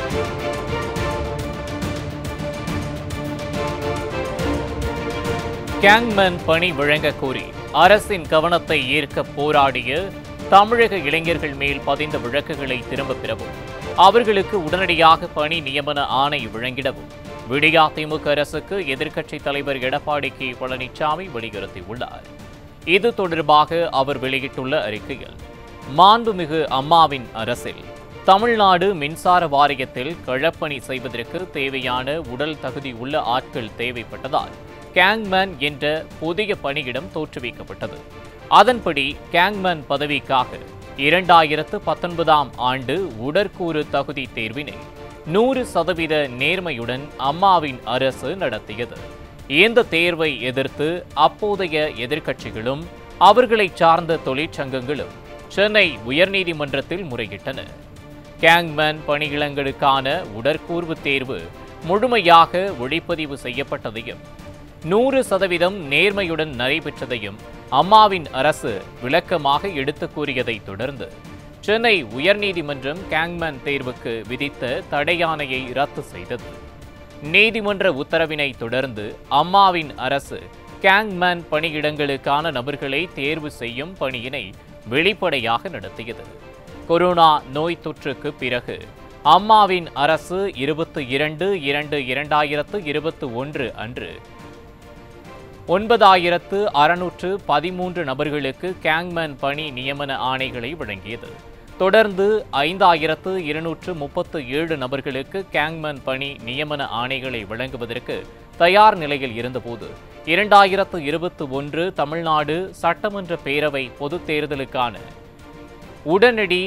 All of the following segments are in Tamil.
கேங்மேன் பணி வழங்கக் கோரி அரசின் கவனத்தை ஈர்க்க போராடிய தமிழக இளைஞர்கள் மேல் பதிந்த வழக்குகளை திரும்பப் பெறவும் அவர்களுக்கு உடனடியாக பணி நியமன ஆணை வழங்கிடவும் விடியா திமுக அரசுக்கு எதிர்க்கட்சித் தலைவர் எடப்பாடி கே பழனிசாமி வலியுறுத்தியுள்ளார் இது தொடர்பாக அவர் வெளியிட்டுள்ள அறிக்கையில் மாண்புமிகு அம்மாவின் அரசில் தமிழ்நாடு மின்சார வாரியத்தில் களப்பணி செய்வதற்கு தேவையான உடல் தகுதி உள்ள ஆட்கள் தேவைப்பட்டதால் கேங்மேன் என்ற புதிய பணியிடம் தோற்றுவிக்கப்பட்டது அதன்படி கேங்மேன் பதவிக்காக இரண்டாயிரத்து பத்தொன்பதாம் ஆண்டு உடற்கூறு தகுதி தேர்வினை நூறு சதவீத நேர்மையுடன் அம்மாவின் அரசு நடத்தியது இந்த தேர்வை எதிர்த்து அப்போதைய எதிர்க்கட்சிகளும் அவர்களைச் சார்ந்த தொழிற்சங்கங்களும் சென்னை உயர்நீதிமன்றத்தில் முறையிட்டன கேங்மேன் பணியிடங்களுக்கான உடற்கூர்வு தேர்வு முழுமையாக ஒளிப்பதிவு செய்யப்பட்டதையும் நூறு சதவீதம் நேர்மையுடன் நடைபெற்றதையும் அம்மாவின் அரசு விளக்கமாக எடுத்துக் கூறியதைத் தொடர்ந்து சென்னை உயர்நீதிமன்றம் கேங்மேன் தேர்வுக்கு விதித்த தடையாணையை ரத்து செய்தது நீதிமன்ற உத்தரவினை தொடர்ந்து அம்மாவின் அரசு கேங்மேன் பணியிடங்களுக்கான நபர்களை தேர்வு செய்யும் பணியினை வெளிப்படையாக நடத்தியது கொரோனா நோய் தொற்றுக்கு பிறகு அம்மாவின் அரசு இருபத்தி இரண்டு இரண்டு இரண்டாயிரத்து இருபத்தி ஒன்று அன்று ஒன்பதாயிரத்து அறுநூற்று பதிமூன்று நபர்களுக்கு கேங்மேன் பணி நியமன ஆணைகளை வழங்கியது தொடர்ந்து ஐந்தாயிரத்து இருநூற்று முப்பத்து ஏழு நபர்களுக்கு கேங்மேன் பணி நியமன ஆணைகளை வழங்குவதற்கு தயார் நிலையில் இருந்தபோது இரண்டாயிரத்து இருபத்தி ஒன்று தமிழ்நாடு சட்டமன்ற பேரவை பொதுத் தேர்தலுக்கான உடனடி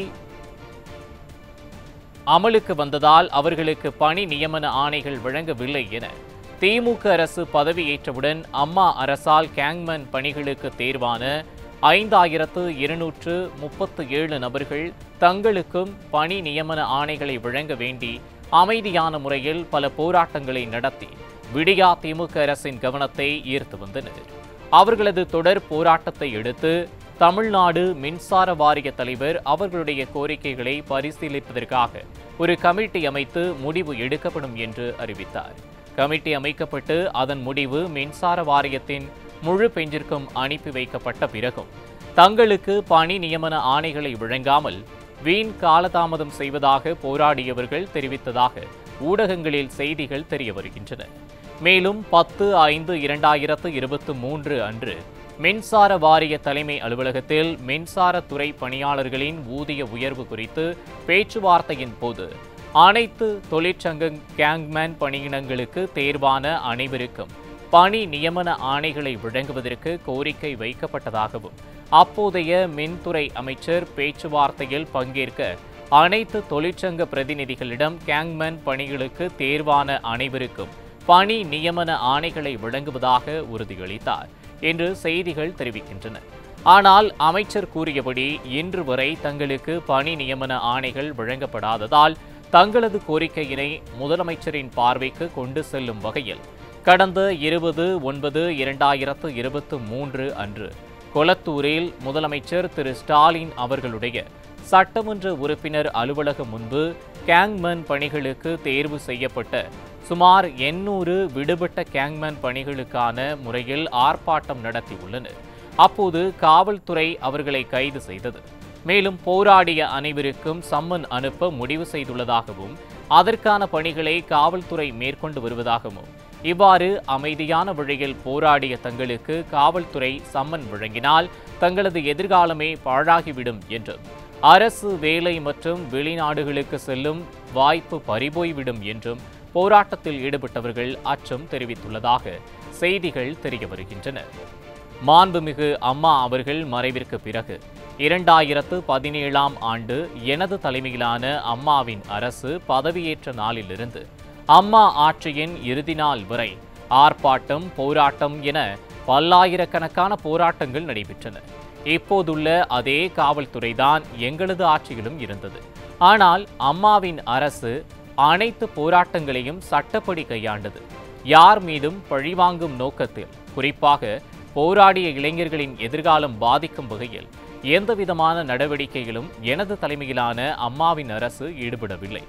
அமலுக்கு வந்ததால் அவர்களுக்கு பணி நியமன ஆணைகள் வழங்கவில்லை என திமுக அரசு பதவியேற்றவுடன் அம்மா அரசால் கேங்மேன் பணிகளுக்கு தேர்வான ஐந்தாயிரத்து இருநூற்று முப்பத்து ஏழு நபர்கள் தங்களுக்கும் பணி நியமன ஆணைகளை வழங்க வேண்டி அமைதியான முறையில் பல போராட்டங்களை நடத்தி விடியா திமுக அரசின் கவனத்தை ஈர்த்து வந்தனர் அவர்களது தொடர் போராட்டத்தை அடுத்து தமிழ்நாடு மின்சார வாரிய தலைவர் அவர்களுடைய கோரிக்கைகளை பரிசீலிப்பதற்காக ஒரு கமிட்டி அமைத்து முடிவு எடுக்கப்படும் என்று அறிவித்தார் கமிட்டி அமைக்கப்பட்டு அதன் முடிவு மின்சார வாரியத்தின் முழு பெஞ்சிற்கும் அனுப்பி வைக்கப்பட்ட பிறகும் தங்களுக்கு பணி நியமன ஆணைகளை வழங்காமல் வீண் காலதாமதம் செய்வதாக போராடியவர்கள் தெரிவித்ததாக ஊடகங்களில் செய்திகள் தெரிய வருகின்றன மேலும் பத்து ஐந்து இரண்டாயிரத்து இருபத்து மூன்று அன்று மின்சார வாரிய தலைமை அலுவலகத்தில் மின்சாரத்துறை பணியாளர்களின் ஊதிய உயர்வு குறித்து பேச்சுவார்த்தையின் போது அனைத்து தொழிற்சங்க கேங்மேன் பணியிடங்களுக்கு தேர்வான அனைவருக்கும் பணி நியமன ஆணைகளை வழங்குவதற்கு கோரிக்கை வைக்கப்பட்டதாகவும் அப்போதைய மின்துறை அமைச்சர் பேச்சுவார்த்தையில் பங்கேற்க அனைத்து தொழிற்சங்க பிரதிநிதிகளிடம் கேங்மேன் பணிகளுக்கு தேர்வான அனைவருக்கும் பணி நியமன ஆணைகளை வழங்குவதாக உறுதியளித்தார் என்று செய்திகள் தெரிவிக்கின்றன ஆனால் அமைச்சர் கூறியபடி இன்று வரை தங்களுக்கு பணி நியமன ஆணைகள் வழங்கப்படாததால் தங்களது கோரிக்கையினை முதலமைச்சரின் பார்வைக்கு கொண்டு செல்லும் வகையில் கடந்த இருபது ஒன்பது இரண்டாயிரத்து இருபத்து மூன்று அன்று கொளத்தூரில் முதலமைச்சர் திரு ஸ்டாலின் அவர்களுடைய சட்டமன்ற உறுப்பினர் அலுவலகம் முன்பு கேங்மேன் பணிகளுக்கு தேர்வு செய்யப்பட்ட சுமார் எண்ணூறு விடுபட்ட கேங்மேன் பணிகளுக்கான முறையில் ஆர்ப்பாட்டம் நடத்தியுள்ளனர் அப்போது காவல்துறை அவர்களை கைது செய்தது மேலும் போராடிய அனைவருக்கும் சம்மன் அனுப்ப முடிவு செய்துள்ளதாகவும் அதற்கான பணிகளை காவல்துறை மேற்கொண்டு வருவதாகவும் இவ்வாறு அமைதியான வழியில் போராடிய தங்களுக்கு காவல்துறை சம்மன் வழங்கினால் தங்களது எதிர்காலமே பாழாகிவிடும் என்றும் அரசு வேலை மற்றும் வெளிநாடுகளுக்கு செல்லும் வாய்ப்பு பறிபோய்விடும் என்றும் போராட்டத்தில் ஈடுபட்டவர்கள் அச்சம் தெரிவித்துள்ளதாக செய்திகள் தெரிய வருகின்றன மாண்புமிகு அம்மா அவர்கள் மறைவிற்கு பிறகு இரண்டாயிரத்து பதினேழாம் ஆண்டு எனது தலைமையிலான அம்மாவின் அரசு பதவியேற்ற நாளிலிருந்து அம்மா ஆட்சியின் இறுதி நாள் வரை ஆர்ப்பாட்டம் போராட்டம் என பல்லாயிரக்கணக்கான போராட்டங்கள் நடைபெற்றன இப்போதுள்ள அதே காவல்துறைதான் எங்களது ஆட்சியிலும் இருந்தது ஆனால் அம்மாவின் அரசு அனைத்து போராட்டங்களையும் சட்டப்படி கையாண்டது யார் மீதும் பழிவாங்கும் நோக்கத்தில் குறிப்பாக போராடிய இளைஞர்களின் எதிர்காலம் பாதிக்கும் வகையில் எந்தவிதமான நடவடிக்கையிலும் எனது தலைமையிலான அம்மாவின் அரசு ஈடுபடவில்லை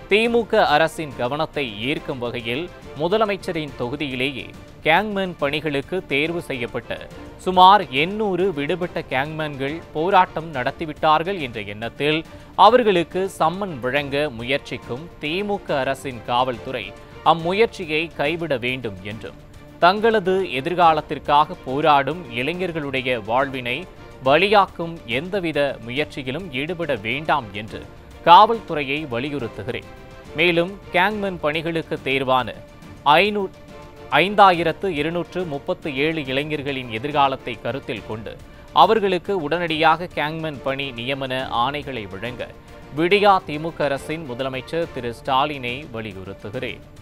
திமுக அரசின் கவனத்தை ஈர்க்கும் வகையில் முதலமைச்சரின் தொகுதியிலேயே கேங்மேன் பணிகளுக்கு தேர்வு செய்யப்பட்ட சுமார் எண்ணூறு விடுபட்ட கேங்மேன்கள் போராட்டம் நடத்திவிட்டார்கள் என்ற எண்ணத்தில் அவர்களுக்கு சம்மன் வழங்க முயற்சிக்கும் திமுக அரசின் காவல்துறை அம்முயற்சியை கைவிட வேண்டும் என்றும் தங்களது எதிர்காலத்திற்காக போராடும் இளைஞர்களுடைய வாழ்வினை பலியாக்கும் எந்தவித முயற்சியிலும் ஈடுபட வேண்டாம் என்று காவல்துறையை வலியுறுத்துகிறேன் மேலும் கேங்மேன் பணிகளுக்கு தேர்வான ஐநூ ஐந்தாயிரத்து இருநூற்று முப்பத்து ஏழு இளைஞர்களின் எதிர்காலத்தை கருத்தில் கொண்டு அவர்களுக்கு உடனடியாக கேங்மேன் பணி நியமன ஆணைகளை வழங்க விடியா திமுக அரசின் முதலமைச்சர் திரு ஸ்டாலினை வலியுறுத்துகிறேன்